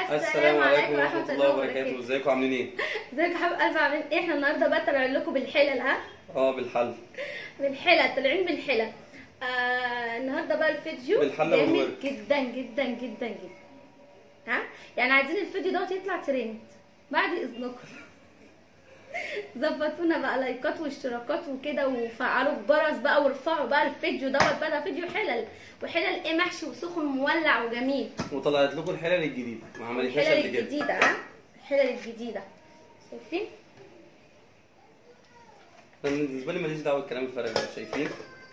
السلام عليكم ورحمة الله وبركاته ازيكم عاملين ايه؟ ازيك يا حبيب قلبي عاملين ايه احنا النهارده بقى طالعين لكم بالحلل ها اه بالحل بالحلل طالعين بالحلل آه النهارده بقى الفيديو بالحلة جامد والورك. جدا جدا جدا جدا ها يعني عايزين الفيديو دوت يطلع ترند بعد اذنكم ظبطونا بقى لايكات واشتراكات وكده وفعلوا الجرس بقى وارفعوا بقى الفيديو دوت بقى ده فيديو حلل وحلل ايه محشي وسخن مولع وجميل وطلعت لكم الحلل الجديدة ما عملتهاش الحلل قبل كده الجديدة ها الحلل الجديدة شايفين انا بالنسبة لي ماليش دعوة بالكلام الفارغ ده شايفين؟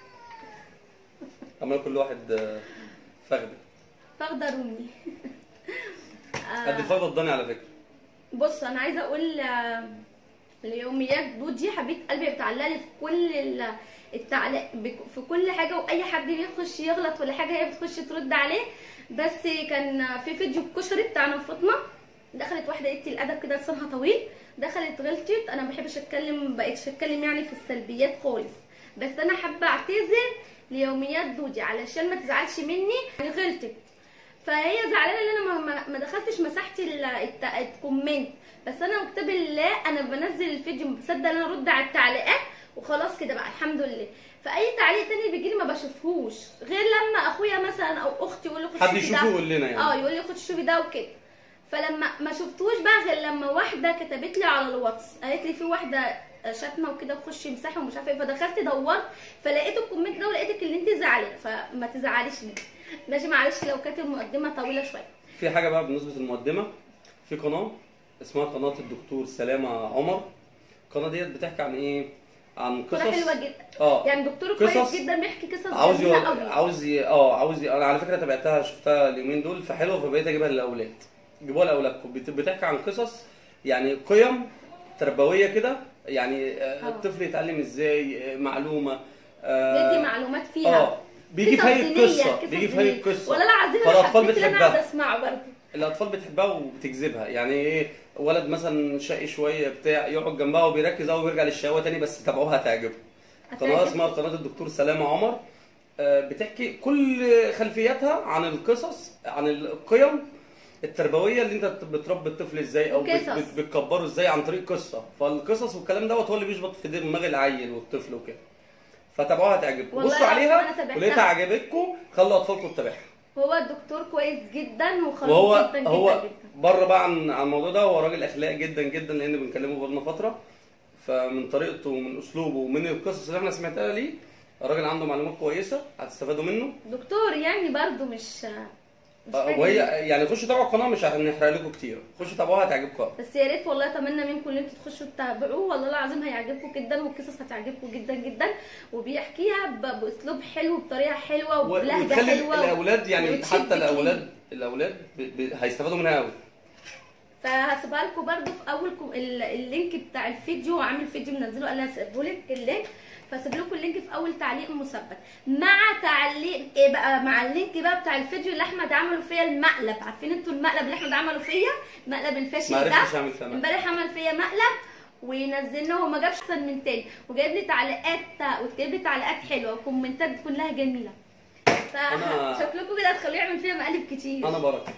عمال كل واحد آه، فخدة فاخدة رومي قد الفخدة الضاني على فكرة بص انا عايزه اقول آه، اليوميات دودي حبيبه قلبي بتعلق لي في كل ال- التعليق بك- في كل حاجه واي حد بيخش يغلط ولا حاجه هي بتخش ترد عليه بس كان في فيديو الكشري بتاعنا فاطمه دخلت واحده قلت الادب كده لسانها طويل دخلت غلطت انا ما بحبش اتكلم ما بقتش اتكلم يعني في السلبيات خالص بس انا حابه اعتذر ليوميات دودي علشان ما تزعلش مني يعني غلطت فهي زعلانه ان انا ما- ما, ما دخلتش مسحت ال- الت- الكومنت بس انا وكتاب الله انا بنزل الفيديو بصدق ان انا ارد على التعليقات وخلاص كده بقى الحمد لله فاي تعليق تاني بيجي لي ما بشوفهوش غير لما اخويا مثلا او اختي يقول لي خد حد شوفي يشوفه ده. يقول لنا يعني اه يقول لي خد شوفي ده وكده فلما ما شفتوش بقى غير لما واحده كتبت لي على الواتس قالت لي في واحده شتمه وكده وخشي امسحي ومش عارفه ايه فدخلت دورت فلقيت الكومنت ده ولقيتك اللي انت زعلانه فما تزعليش مني ماشي معلش لو كانت المقدمه طويله شويه في حاجة بقى بالنسبة للمقدمة في قناة اسمها قناة الدكتور سلامة عمر القناة ديت بتحكي عن ايه؟ عن كوره قصص حلوه جدا اه يعني دكتور قصص كويس جدا بيحكي قصص عاوز جميله يو... قوي عاوز ي... اه عاوز ي... انا على فكره تابعتها شفتها اليومين دول فحلوه فبقيت اجيبها للاولاد جيبوها لاولادكم بت... بتحكي عن قصص يعني قيم تربويه كده يعني آه، آه. الطفل يتعلم ازاي آه، معلومه بيدي آه معلومات فيها اه بيجي في قصص هاي دينية، القصه قصص بيجي في هاي دينية. القصه ولا العظيم انا فالأطفال حبيت اللي انا بتحبها. قاعده اسمعه برضه الاطفال بتحبها وبتجذبها يعني ايه ولد مثلا شقي شويه بتاع يقعد جنبها وبيركز قوي وبيرجع للشهوه تاني بس تابعوها هتعجبه قناه هتعجبك. اسمها قناه الدكتور سلامه عمر آه، بتحكي كل خلفياتها عن القصص عن القيم التربويه اللي انت بتربي الطفل ازاي او بت- وقصص. بت- بتكبره ازاي عن طريق قصه فالقصص والكلام دوت هو اللي بيشبط في دماغ العيل والطفل وكده فتابعوها هتعجبكم والله بصوا العظيم أنا عليها تابعتها. ولقيتها عجبتكم خلوا اطفالكم تتابعها هو الدكتور كويس جدا وخلوق وهو جدا جدا هو جدا بره بقى عن عن الموضوع ده هو راجل اخلاقي جدا جدا لان بنكلمه بقالنا فتره فمن طريقته ومن اسلوبه ومن القصص اللي احنا سمعتها ليه الراجل عنده معلومات كويسه هتستفادوا منه دكتور يعني برضه مش مش آه، حاجة وهي جديدة. يعني خشوا تابعوا القناه مش هنحرق لكم كتير خشوا تابعوها هتعجبكم أوي. بس يا ريت والله اتمنى منكم ان انتوا تخشوا تتابعوه والله العظيم هيعجبكم جدا والقصص هتعجبكم جدا جدا وبيحكيها ب- باسلوب حلو بطريقه حلوه و- وبلهجه وتخلي حلوه الاولاد يعني وتشد حتى كده. الاولاد الاولاد ب... ب... هيستفادوا منها قوي فهسيبها لكم برده في اول كو... ال- اللينك بتاع الفيديو وعامل فيديو منزله قال لي هسيبه لك اللينك فاسيب لكم اللينك في اول تعليق مثبت مع تعليق ايه بقى مع اللينك بقى بتاع الفيديو اللي احمد عمله فيا المقلب عارفين انتوا المقلب اللي احمد عمله فيا مقلب الفاشل ما ده عرفتش اعمل كمان امبارح عمل فيا مقلب ونزلناه وما جابش احسن من تاني وجايب لي تعليقات وجايب لي تعليقات حلوه وكومنتات كلها جميله أنا- فشكلكم كده هتخلوه يعمل فيا مقالب كتير انا بركه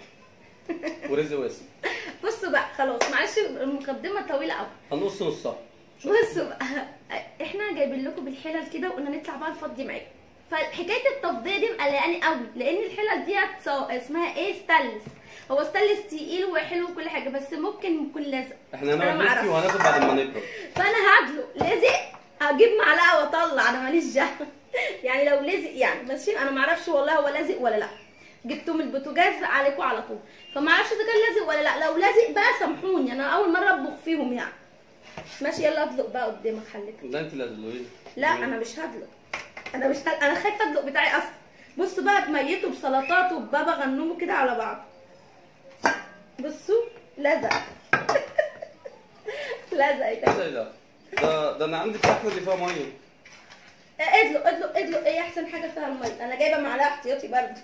ورزق واسع بصوا بقى خلاص معلش المقدمه طويله قوي هنقص نصها بصوا بقى احنا جايبين لكم بالحلل كده وقلنا نطلع بقى نفضي معاكم فحكايه التفضيه دي مقلقاني قوي لان الحلل ديت سو- اسمها ايه ستانلس هو ستانلس تقيل وحلو وكل حاجه بس ممكن يكون لازق احنا أنا هنقعد معرفش. نحكي وهناكل بعد ما نبرد فانا هدلق لازق اجيب معلقه واطلع انا ماليش دعوه يعني لو لازق يعني بس انا ما اعرفش والله هو لازق ولا لا جبته من البوتاجاز عليكم على طول فما اعرفش اذا كان لازق ولا لا لو لازق بقى سامحوني انا اول مره اطبخ فيهم يعني ماشي يلا ادلق بقى قدامك خليك ده انت اللي هتدلقيه لا انا مش هدلق انا مش هدلق. انا خايفه ادلق بتاعي اصلا بصوا بقى تميتوا بسلطات وبابا غنومه كده على بعض بصوا لزق لزق ايه ده ده ده ده انا عندي الفحمه اللي فيها ميه ادلق ادلق ادلق ايه احسن حاجه فيها الميه انا جايبه معلقه احتياطي برضه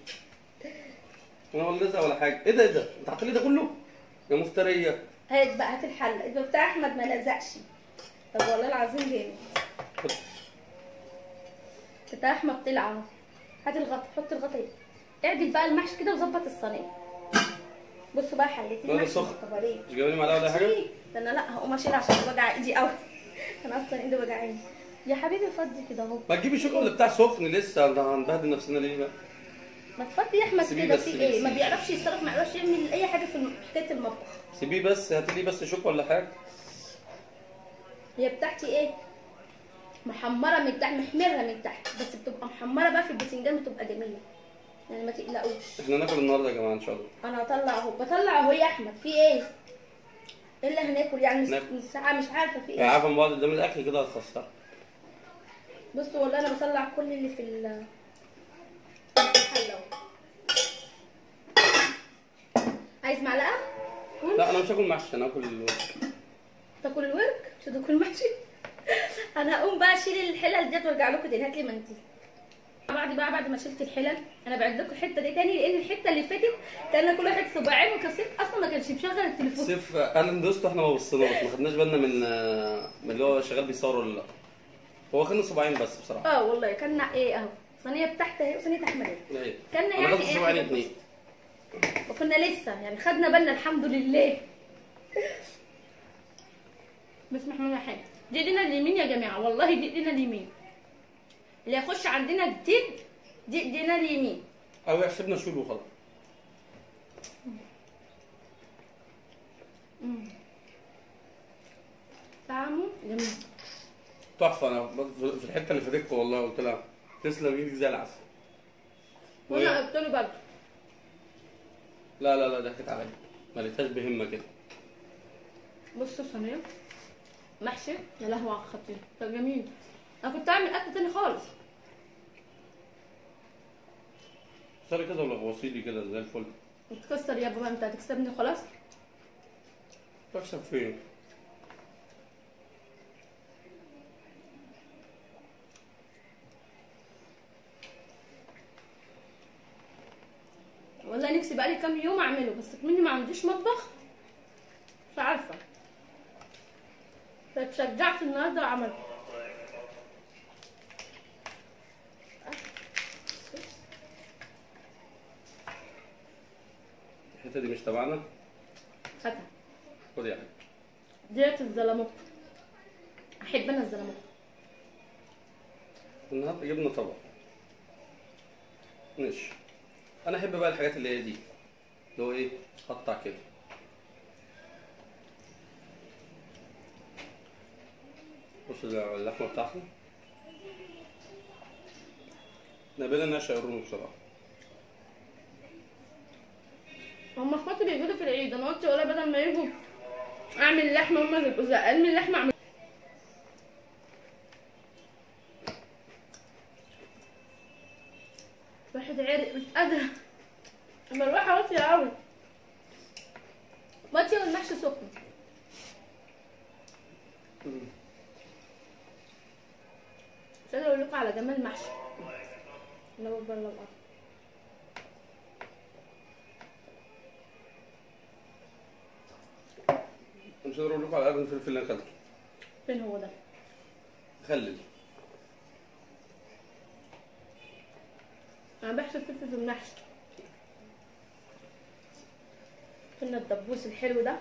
انا ولا لزق ولا حاجه ايه ده ايه ده انت حاطط لي ده كله يا مفتريه هات بقى هات الحله الباب بتاع احمد ما لزقش طب والله العظيم جامد بتاع احمد طلع اهو هات الغطا حط الغطا ايه اعدل بقى المحشي كده وظبط الصينيه بصوا بقى حلتين ولا محشي سخن. بالطبلية. مش جايبين معلقه ولا حاجه ده انا لا هقوم اشيل عشان وجع ايدي قوي انا اصلا ايدي وجعاني يا حبيبي فضي كده اهو ما تجيبي شوكولاته بتاع سخن لسه انت هنبهدل نفسنا ليه بقى ما تفضي يا احمد سيبيه كده بس في سيبيه، ايه ما سيبيه. بيعرفش يتصرف ما يعرفش يعمل اي حاجه في الم- حكايه المطبخ سيبيه بس هاتي لي بس شوكه ولا حاجه هي بتاعتي ايه محمره من تحت محمره من تحت بس بتبقى محمره بقى في البتنجان بتبقى جميله يعني ما تقلقوش احنا ناكل النهارده يا جماعه ان شاء الله انا هطلع اهو بطلع اهو يا احمد في ايه ايه اللي هناكل يعني من ناكل. من ساعه مش عارفه في يعني ايه عارفه من بعض قدام الاكل كده هتخسر بصوا والله انا بطلع كل اللي في ال في الحله اهو عايز معلقه لا انا مش هاكل محشي انا هاكل ال- تاكل الورك مش هتاكل محشي انا هقوم بقى اشيل الحلل ديت وارجع لكم تاني هات لي مناديل بعد بقى بعد ما شلت الحلل انا بعد لكم الحته دي تاني لان الحته اللي فاتت كان كل واحد صباعين وكسيف اصلا ما كانش مشغل التليفون سيف انا ندوست واحنا ما بصيناش ما خدناش بالنا من من اللي هو شغال بيصور ولا لا هو خدنا صباعين بس بصراحه اه والله كان ايه اهو صينيه بتحت اهي وصينيه احمد اهي ايه كان انا يعني خدت ايه صباعين حاجة اتنين وكنا لسه يعني خدنا بالنا الحمد لله بسم الله الرحمن الرحيم دي ايدينا اليمين يا جماعه والله دي ايدينا اليمين اللي يخش عندنا جديد دي ايدينا اليمين او يحسبنا شوي وخلاص طعمه جميل تحفه انا في في الحته اللي فاتتكم والله قلت لها تسلم ايدك زي العسل و- وانا قلت له برضه لا لا لا ضحكت عليا ما لقيتهاش بهمه كده بصوا صينيه محشي يا لهوي على الخطير ده جميل انا كنت اعمل اكل تاني خالص سري كده ولا غوصيلي كده زي الفل وتكسر يا بابا انت هتكسبني خلاص تكسب فين والله نفسي بقالي كام يوم اعمله بس مني ما عنديش مطبخ مش عارفه فاتشجعت النهارده وعملته الحته دي مش تبعنا هاتها خد يعني ديت الزلموت احب انا الزلموت النهارده جبنا طبق ماشي انا احب بقى الحاجات اللي هي دي اللي هو ايه قطع كده بص اللحمه بتاعتنا نبيلة ناشئ الرومي بصراحه هم اخواتي بيجوا في العيد انا قلت ولا بدل ما يجوا اعمل لحمه هم يبقوا زهقان من اللحمه اعمل واحد عرق مش قادره المروحه واطيه قوي واطيه والمحشي سخن مش قادره اقول لكم على جمال المحشي الله اكبر الله اكبر مش قادر اقول لكم على قد الفلفل اللي انا اكلته فين هو ده خلل انا بحشي الفلفل في المحشي قلنا الدبوس الحلو ده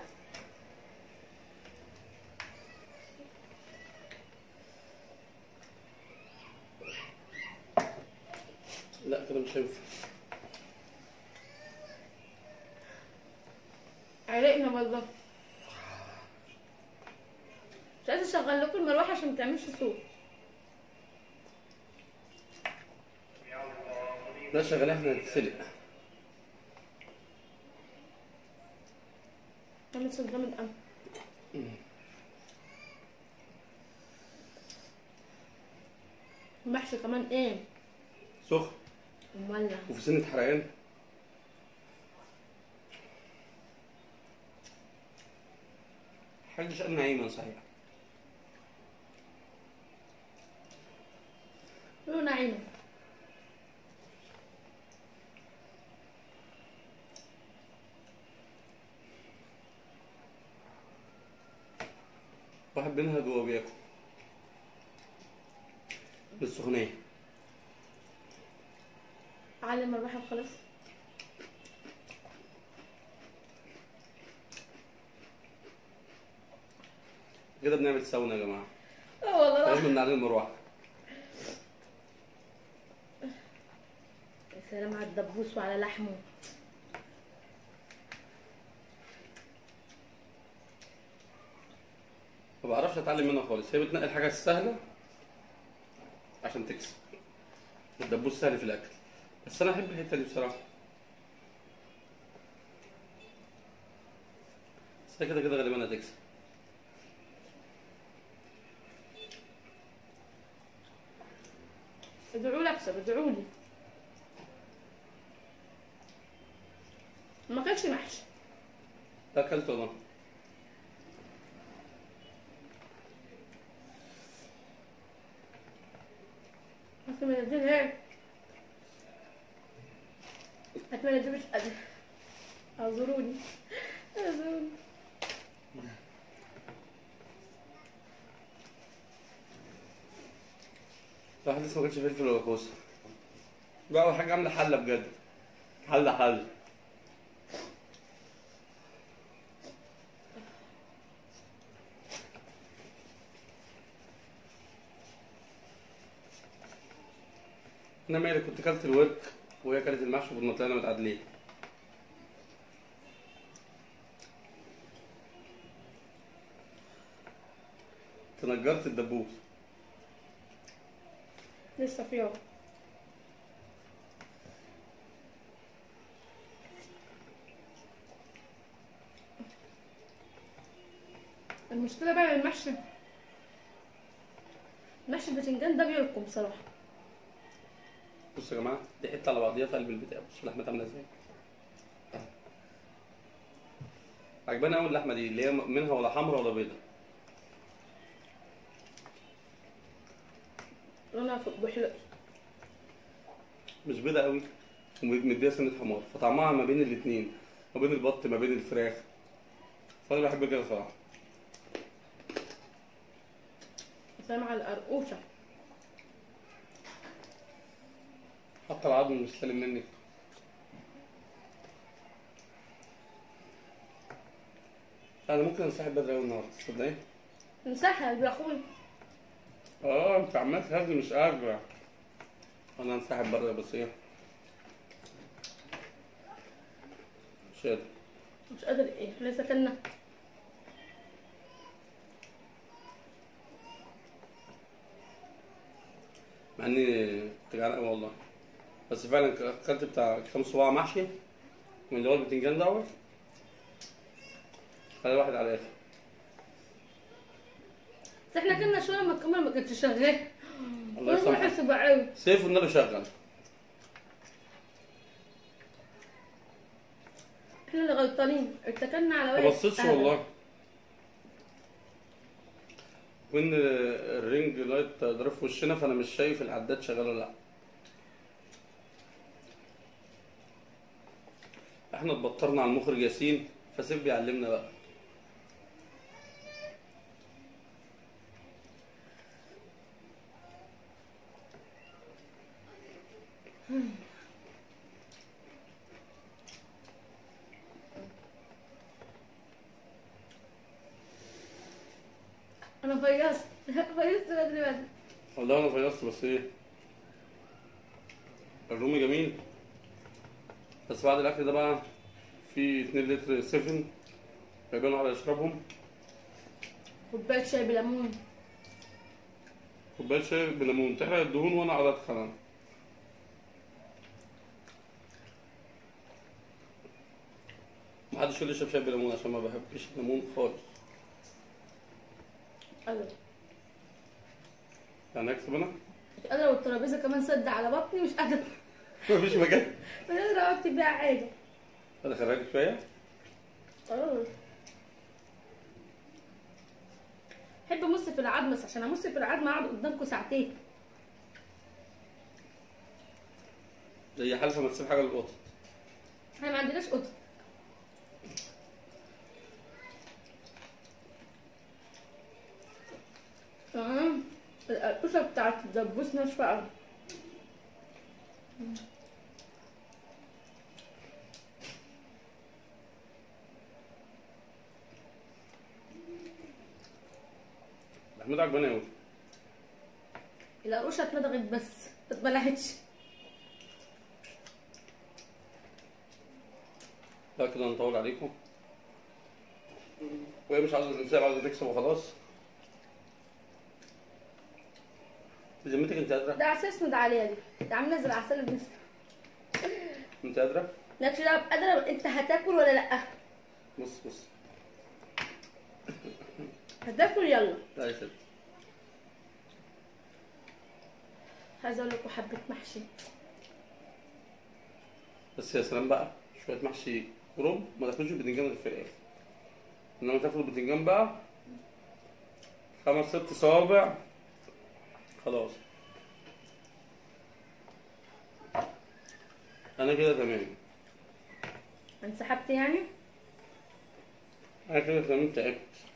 لا كده مش هينفع عرقنا بالظبط مش عايزه اشغل لكم المروحه عشان ما تعملش صوت لا شغال احنا نتسلق تعمل صوت جامد قوي المحشي كمان ايه سخن مولع وفي سنة حرقان حاجة شأن نعيمة صحيح له نعيمه واحد بينهج وهو بياكل بالسخونية علم المروحه وخلاص كده بنعمل ساونا يا جماعه اه والله لازم من عليه المروحه يا سلام على الدبوس وعلى لحمه ما بعرفش اتعلم منها خالص هي بتنقي الحاجه السهله عشان تكسب الدبوس سهل في الاكل بس انا احب الحته دي بصراحه بس هي كده كده غالبا هتكسب ادعوا لي اكسب ادعوا لي ما كانش محشي ده اكلت ولا بس من الدين هيك اتمنى دي مش قادر اعذروني اعذروني الواحد لسه ما كانش فلفل ولا كوسه لا اول حاجه عامله حله بجد حله حله انا مالي كنت كلت الورك وهي كلت المحشي وكنا طلعنا متعادلين تنجرت الدبوس لسه في يوم المشكلة بقى المحشي محشي الباذنجان ده بيلكم بصراحة بصوا يا جماعه دي حته على بعضيها في قلب البتاع بصوا اللحمه عامله ازاي عجباني قوي اللحمه دي اللي هي منها ولا حمرا ولا بيضه انا بحلق مش بيضه قوي ومديها سنه حمار فطعمها ما بين الاثنين ما بين البط ما بين الفراخ فانا بحب كده صراحه سامعة القرقوشة حتى العظم مش سالم مني انا ممكن انسحب بدري قوي النهارده تصدقي انسحب يا اخوي اه انت عمال تهزي مش قادر انا انسحب بره بس ايه مش قادر مش قادر ايه احنا سكننا مع اني كنت جعان قوي والله بس فعلا اكلت بتاع كام صباع محشي من اللي هو البتنجان دوت خلي الواحد على الاخر بس احنا كنا شوية لما الكاميرا ما كانتش شغالة الله والله يسامحك بحس بعيب سيف والنبي شغل احنا اللي غلطانين اتكلنا على ما واحد بصيتش أهبل. والله وان الرينج لايت ضرب في وشنا فانا مش شايف العداد شغال ولا لا احنا اتبطرنا على المخرج ياسين فسيف بيعلمنا بقى انا فيصت فيصت بدري بدري والله انا فيصت بس ايه الرومي جميل بس بعد الاكل ده بقى في 2 لتر سيفن هيبانوا على اشربهم كوباية شاي بليمون كوبايه شاي بليمون تحرق الدهون وانا على اتخن محدش يقول لي اشرب شاي بليمون عشان ما بحبش الليمون خالص قادرة يعني اكسب انا مش قادرة والترابيزة كمان سد على بطني مش قادرة مفيش مكان مش قادرة اكتب بيها حاجة انا خرجت شويه اه احب امص في العظم بس عشان امص في العظم اقعد قدامكم ساعتين زي حلفه ما تسيب حاجه للقطط احنا ما عندناش قطط تمام القرقوشة بتاعت الدبوس ناشفة أوي محمود عجباني قوي القروشه اتمضغت بس ما اتبلعتش لا كده نطول عليكم وهي مش عاوزه تنسى عاوزه تكسب وخلاص بذمتك انت قادره ده عسل اسمه ده عليها دي ده عامله زي العسل اللي بنسمع انت قادره مالكش دعوه قادره انت هتاكل ولا لا بص بص هتاكل يلا لا يا ست عايزه اقول لكم حبه محشي بس يا سلام بقى شويه محشي كرنب ما تاكلوش البتنجان غير في الاخر انما تاكلوا البتنجان بقى خمس ست صوابع خلاص انا كده تمام انسحبت يعني انا كده تمام تعبت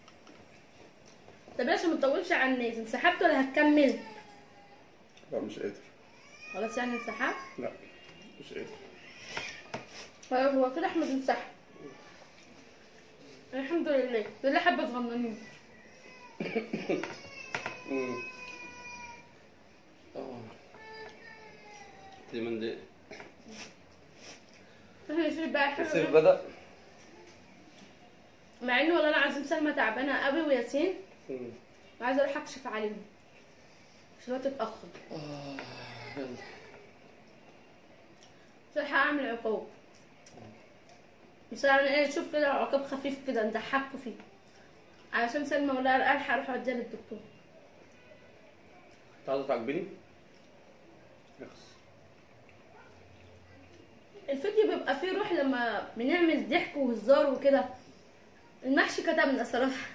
طب بلاش ما تطولش على الناس انسحبت ولا هتكمل لا مش قادر خلاص يعني انسحبت لا مش قادر طيب هو كده احمد انسحب الحمد لله لله حبه صغننين مم. اه دي من دي احنا نشيل بقى الصيف الحلو بدأ مع انه والله العظيم سلمى تعبانه قوي وياسين مم. وعايزه اروح اكشف عليهم عشان الوقت اتاخر آه، يلا صراحة اعمل عقاب بصراحة انا اشوف كده عقاب خفيف كده نضحكوا فيه علشان سلمى ولا الحق اروح اوديها للدكتور انت عاوزة تعجبني؟ يخس الفيديو بيبقى فيه روح لما بنعمل ضحك وهزار وكده المحشي كتمنا صراحة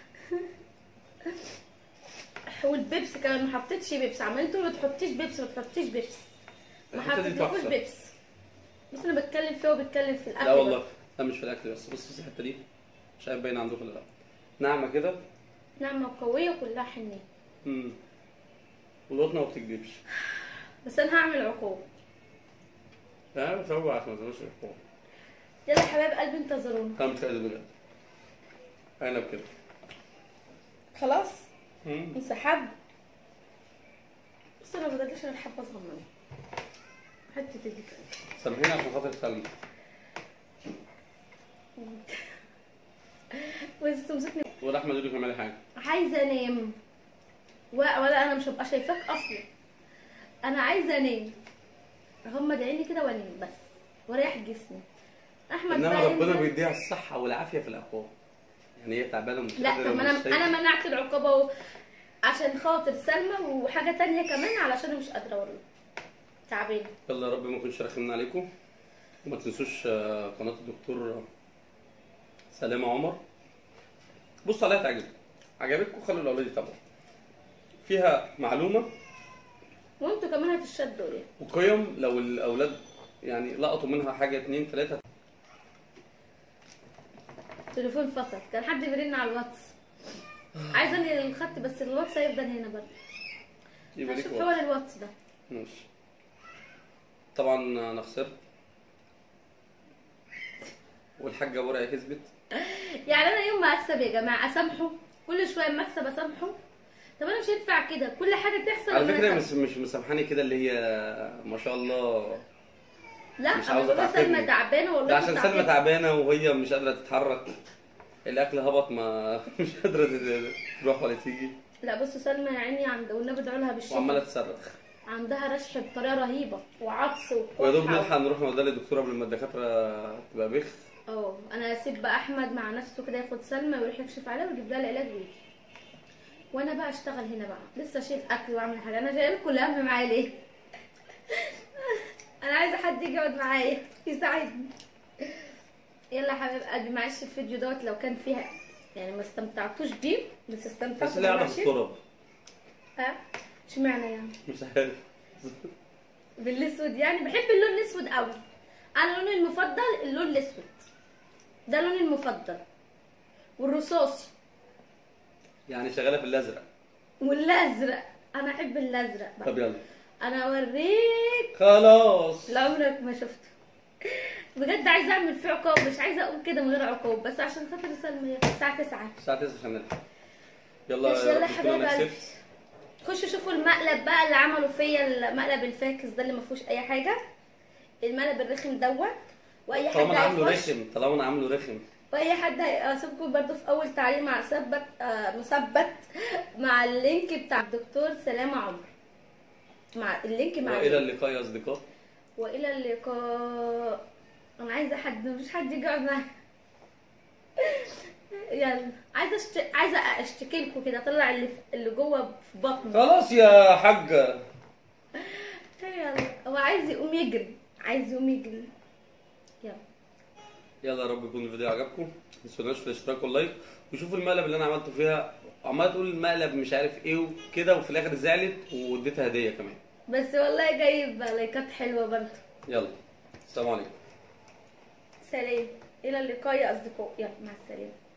والبيبس كمان ما حطيتش بيبس عملته ما تحطيش بيبس ما تحطيش بيبس ما الحتة دي حطيتلكوش تحفة. بيبس بس انا بتكلم فيه وبتكلم في الاكل لا بقى. والله لا مش في الاكل بس بص بص الحته دي مش عارف باين عندكم ولا لا ناعمه كده نعمة قوية كلها حنية امم والقطنه ما بتكدبش بس انا هعمل عقاب لا بتروق عشان ما تبقاش الحوار يلا يا حبايب قلبي انتظرونا انا مش قادر بجد عنب كده خلاص مم. انسحب بس انا ما بدلش انا حبه صغننه حته دي كده سامحيني عشان خاطر سلمى بس تمسكني ولا احمد يقول لك اعملي حاجه عايزه انام و- ولا انا مش هبقى شايفاك اصلا انا عايزه انام هم ادعيني كده وانام بس واريح جسمي احمد انما بقى ربنا ينزل- بيديها الصحه والعافيه في العقاب يعني هي تعبانه ومش لا قادرة طب ما انا ومش شايفة. انا منعت العقابه اهو عشان خاطر سلمى وحاجه تانية كمان علشان مش قادره والله تعبانه يلا يا رب ما نكونش رخمنا عليكم وما تنسوش آه، قناه الدكتور سلامه عمر بصوا عليها تعجبكم عجبتكم خلوا الاولاد يتابعوا فيها معلومه وانتوا كمان هتشدوا ايه وقيم لو الاولاد يعني لقطوا منها حاجه اتنين تلاته تليفون فصل كان حد بيرن على الواتس عايزه انقل الخط بس الواتس هيفضل هنا برضه يبقى ليك شوف وقت. حوار الواتس ده ماشي طبعا انا خسرت والحاجه ورقه كسبت يعني انا يوم ما اكسب يا جماعه اسامحه كل شويه ما اكسب اسامحه طب انا مش هينفع كده كل حاجه تحصل على وأنا فكره أسامحه. مش مش مسامحاني كده اللي هي ما شاء الله لا مش انا عاوزة بقول سلمى تعاتبني. تعبانه والله ده عشان كنت سلمى تعبانة. تعبانه وهي مش قادره تتحرك الاكل هبط ما مش قادره تت- تروح ولا تيجي لا بصوا سلمى يا عيني عند والنبي ادعوا لها بالشفاء وعماله تصرخ عندها رشح بطريقه رهيبه وعطس ويا دوب وكحة. نلحق نروح نوديها للدكتوره قبل ما الدكاتره تبقى بخ اه انا اسيب بقى احمد مع نفسه كده ياخد سلمى ويروح يكشف عليها ويجيب لها العلاج ويجي وانا بقى اشتغل هنا بقى لسه اشيل اكل واعمل حاجه انا جايه لكم الهم معايا ليه انا عايزه حد يجي يقعد معايا يساعدني يلا يا حبايب قلبي معلش الفيديو دوت لو كان فيها يعني ما استمتعتوش بيه بس بس استمتعت اللي قاعده في بالمشي. التراب اه اشمعنى يعني مش عارف بالاسود يعني بحب اللون الاسود قوي انا لوني المفضل اللون الاسود ده لوني المفضل والرصاصي يعني شغاله في الازرق والازرق انا احب الازرق بقى طب يلا انا اوريك خلاص لعمرك ما شفته بجد عايزه اعمل فيه عقاب مش عايزه اقول كده من غير عقاب بس عشان خاطر سلمى هي الساعه 9 الساعه 9 عشان نلحق يلا ماشي، يلا يا يا رب حبايب تكون انا قلبي. كسبت خشوا شوفوا المقلب بقى اللي عملوا فيا المقلب الفاكس ده اللي ما فيهوش اي حاجه المقلب الرخم دوت واي حد طالما انا عامله هيخش رخم طالما انا عامله رخم واي حد هيسيبكم برضو في اول تعليق مع مثبت آه مثبت مع اللينك بتاع الدكتور سلامة عمر مع اللينك مع والى اللينك. اللقاء يا اصدقاء والى اللقاء انا عايزه حد مفيش حد يجي يقعد معايا يلا عايزه أشت... عايزه اشتكي لكم كده اطلع اللي في- اللي جوه في بطني خلاص يا حاجه يلا هو عايز يقوم يجري عايز يقوم يجري يلا يلا يا رب يكون الفيديو عجبكم ما تنسوناش في الاشتراك واللايك وشوفوا المقلب اللي انا عملته فيها عماله تقول المقلب مش عارف ايه وكده وفي الاخر زعلت واديتها هديه كمان بس والله جايب لايكات حلوه برضه يلا السلام عليكم سلام الى اللقاء يا اصدقاء يلا مع السلامه